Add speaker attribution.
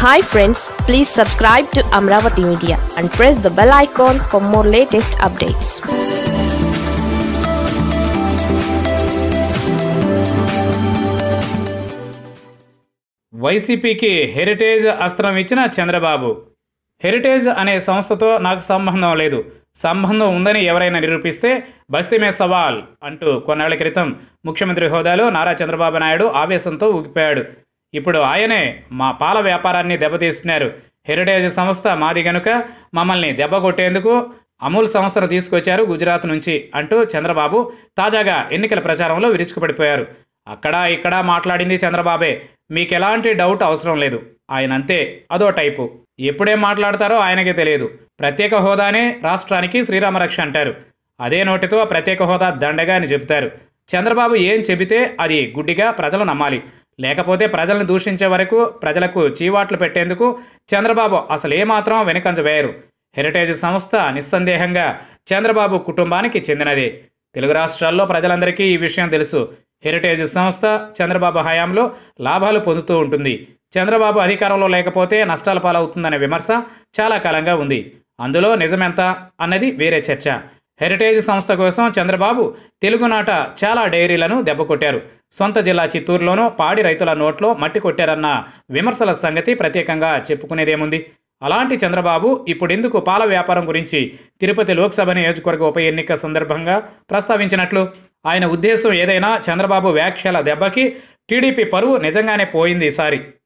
Speaker 1: hi friends please subscribe to Amaravati media and press the bell icon for more latest updates
Speaker 2: వైసీపీకి heritage అస్త్రం ఇచ్చిన Chandrababu heritage అనే సంస్థతో నాకు సంబంధం లేదు సంబంధం ఉందని ఎవరైనా నిరూపిస్తే బస్తీమే సవాల్ అంటూ కొన్నేళ్ల క్రితం ముఖ్యమంత్రి హోదాలో నారా చంద్రబాబు నాయుడు ఆవేశంతో ఊగిపోయాడు ఇప్పుడు ఆయనే మా పాల వ్యాపారాన్ని దెబ్బతీస్తున్నారు హెరిటేజ్ సంస్థ మాది గనుక మమ్మల్ని దెబ్బ కొట్టేందుకు అమూల్ సంస్థను తీసుకొచ్చారు గుజరాత్ నుంచి అంటూ చంద్రబాబు తాజాగా ఎన్నికల ప్రచారంలో విరుచుకుపడిపోయారు అక్కడ ఇక్కడ మాట్లాడింది చంద్రబాబే మీకు ఎలాంటి డౌట్ అవసరం లేదు ఆయన అంతే అదో టైపు ఎప్పుడేం మాట్లాడతారో ఆయనకే తెలియదు ప్రత్యేక హోదానే రాష్ట్రానికి శ్రీరామరక్ష అంటారు అదే నోటితో ప్రత్యేక హోదా దండగా అని చెబుతారు చంద్రబాబు ఏం చెబితే అది గుడ్డిగా ప్రజలు నమ్మాలి లేకపోతే ప్రజలను దూషించే వరకు ప్రజలకు చీవాట్లు పెట్టేందుకు చంద్రబాబు అసలు ఏమాత్రం వెనుకంజ వేయరు హెరిటేజ్ సంస్థ నిస్సందేహంగా చంద్రబాబు కుటుంబానికి చెందినదే తెలుగు రాష్ట్రాల్లో ప్రజలందరికీ ఈ విషయం తెలుసు హెరిటేజ్ సంస్థ చంద్రబాబు హయాంలో లాభాలు పొందుతూ ఉంటుంది చంద్రబాబు అధికారంలో లేకపోతే నష్టాల పాలవుతుందనే విమర్శ చాలా కాలంగా ఉంది అందులో నిజమెంత అన్నది వేరే చర్చ హెరిటేజ్ సంస్థ కోసం చంద్రబాబు తెలుగునాట చాలా డైరీలను దెబ్బకొట్టారు సొంత జిల్లా చిత్తూరులోనూ పాడి రైతుల నోట్లో మట్టి కొట్టారన్న విమర్శల సంగతి ప్రత్యేకంగా చెప్పుకునేదేముంది అలాంటి చంద్రబాబు ఇప్పుడెందుకు పాల వ్యాపారం గురించి తిరుపతి లోక్సభ నియోజకవర్గ ఉప ఎన్నిక సందర్భంగా ప్రస్తావించినట్లు ఆయన ఉద్దేశం ఏదైనా చంద్రబాబు వ్యాఖ్యల దెబ్బకి టీడీపీ పరువు నిజంగానే పోయింది ఈసారి